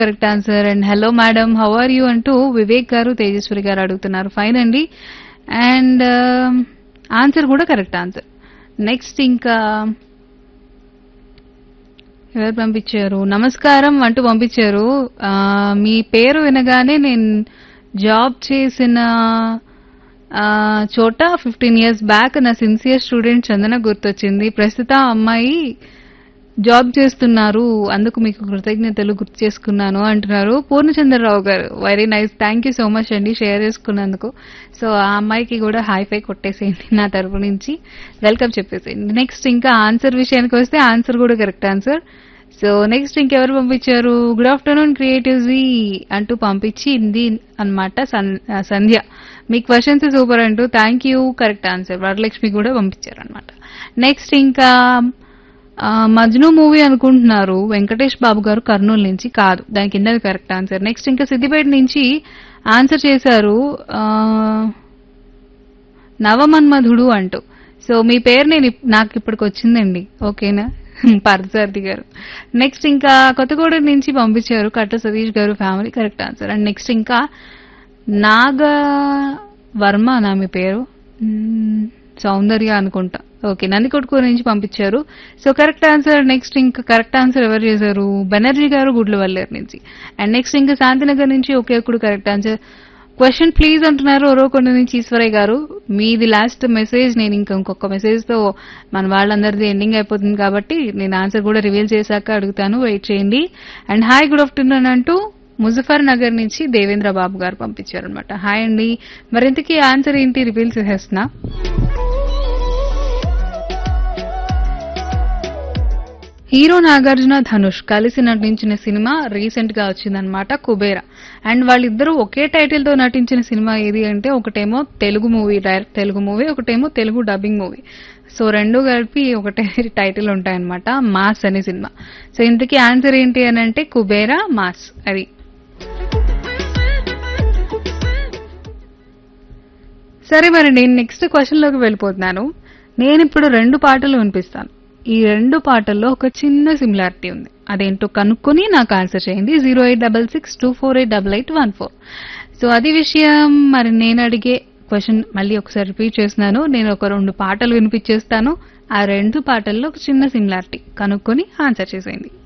correct answer and hello madam how are you అంటూ వివేక్ గారు తేజస్వరి గారు అడుగుతున్నారు fine అండి అండ్ ఆన్సర్ కూడా కరెక్ట్ ఆన్సర్ నెక్స్ట్ ఇంకా ఎవరు పంపించారు నమస్కారం అంటూ పంపించారు ఆ, మీ పేరు వినగానే నేను జాబ్ చేసిన ఆ, చోట ఫిఫ్టీన్ ఇయర్స్ బ్యాక్ నా సిన్సియర్ స్టూడెంట్ చందన గుర్తొచ్చింది ప్రస్తుతం ఆ అమ్మాయి జాబ్ చేస్తున్నారు అందుకు మీకు కృతజ్ఞతలు గుర్తు చేసుకున్నాను అంటున్నారు Purnachandrarao garu very nice thank you so much అండి షేర్ చేసుకున్నందుకు సో ఆ అమ్మాయికి కూడా హై ఫై కొట్టేసేయండి నా తరపు నుంచి వెల్కమ్ చెప్పేసేయండి నెక్స్ట్ ఇంకా ఆన్సర్ విషయానికి వస్తే ఆన్సర్ కూడా కరెక్ట్ ఆన్సర్ సో నెక్స్ట్ ఇంకెవరు పంపించారు గుడ్ ఆఫ్టర్నూన్ క్రియేటివ్జీ అంటూ పంపించింది అనమాట సంధ్య మీ క్వశ్చన్స్ సూపర్ అంటూ thank you correct answer Varalakshmi కూడా పంపించారు అనమాట నెక్స్ట్ ఇంకా ఆ, మజ్ను మూవీ అనుకుంటున్నారు వెంకటేష్ బాబు గారు కర్నూలు నుంచి కాదు దాని కింద కరెక్ట్ ఆన్సర్ నెక్స్ట్ ఇంకా సిద్దిపేట నుంచి ఆన్సర్ చేశారు ఆ, నవమన్మధుడు అంటూ సో మీ పేరు నేను ఇప్- నాకు ఇప్పటికి వచ్చిందండి ఓకేనా పార్థసారథి గారు నెక్స్ట్ ఇంకా కొత్తగూడెం నుంచి పంపించారు Katta Satish garu family correct answer and next ఇంకా నాగ వర్మ నా మీ పేరు మ్మ్, సౌందర్య అనుకుంటా ఓకే నందికొట్కూరు నుంచి పంపించారు సో కరెక్ట్ ఆన్సర్ నెక్స్ట్ ఇంకా కరెక్ట్ ఆన్సర్ ఎవరు చేశారు బెనర్జీ గారు గుడ్లవల్లేరు నుంచి అండ్ నెక్స్ట్ ఇంకా శాంతినగర్ నుంచి ఒకే ఒక్కడు కరెక్ట్ ఆన్సర్ క్వశ్చన్ ప్లీజ్ అంటున్నారు ఒరోకొండ నుంచి ఈశ్వరయ్య గారు మీది లాస్ట్ మెసేజ్ నేను ఇంకా ఇంకొక మెసేజ్ తో మన వాళ్ళందరిది ఎండింగ్ అయిపోతుంది కాబట్టి నేను ఆన్సర్ కూడా రివీల్ చేశాక అడుగుతాను వెయిట్ చేయండి అండ్ హాయ్ గుడ్ ఆఫ్టర్నూన్ అంటూ ముజఫర్ నగర్ నుంచి దేవేంద్ర బాబు గారు పంపించారు అనమాట హాయ్ అండి మరింతకీ ఆన్సర్ ఏంటి రివీల్ చేసేస్తున్నా హీరో నాగార్జున ధనుష్ కలిసి నటించిన సినిమా రీసెంట్ గా వచ్చిందనమాట కుబేరా అండ్ వాళ్ళిద్దరూ ఒకే టైటిల్ తో నటించిన సినిమా ఏది అంటే ఒకటేమో Telugu movie direct Telugu movie ఒకటేమో తెలుగు డబ్బింగ్ మూవీ సో రెండు కలిపి ఒకటే టైటిల్ ఉంటాయన్నమాట మాస్ అనే సినిమా సో ఇంతకీ ఆన్సర్ ఏంటి అని అంటే కుబేరా మాస్ అది సరే మరి నేను నెక్స్ట్ క్వశ్చన్ లోకి వెళ్ళిపోతున్నాను నేను ఇప్పుడు రెండు పాటలు వినిపిస్తాను ఈ రెండు పాటల్లో ఒక చిన్న సిమిలారిటీ ఉంది అదేంటో కనుక్కొని నాకు ఆన్సర్ చేయండి zero eight double six two four eight double eight one four so అది విషయం మరి నేను అడిగే క్వశ్చన్ మళ్ళీ ఒకసారి రిపీట్ చేస్తున్నాను నేను ఒక రెండు పాటలు వినిపించేస్తాను ఆ రెండు పాటల్లో ఒక చిన్న సిమిలారిటీ కనుక్కొని ఆన్సర్ చేసేయండి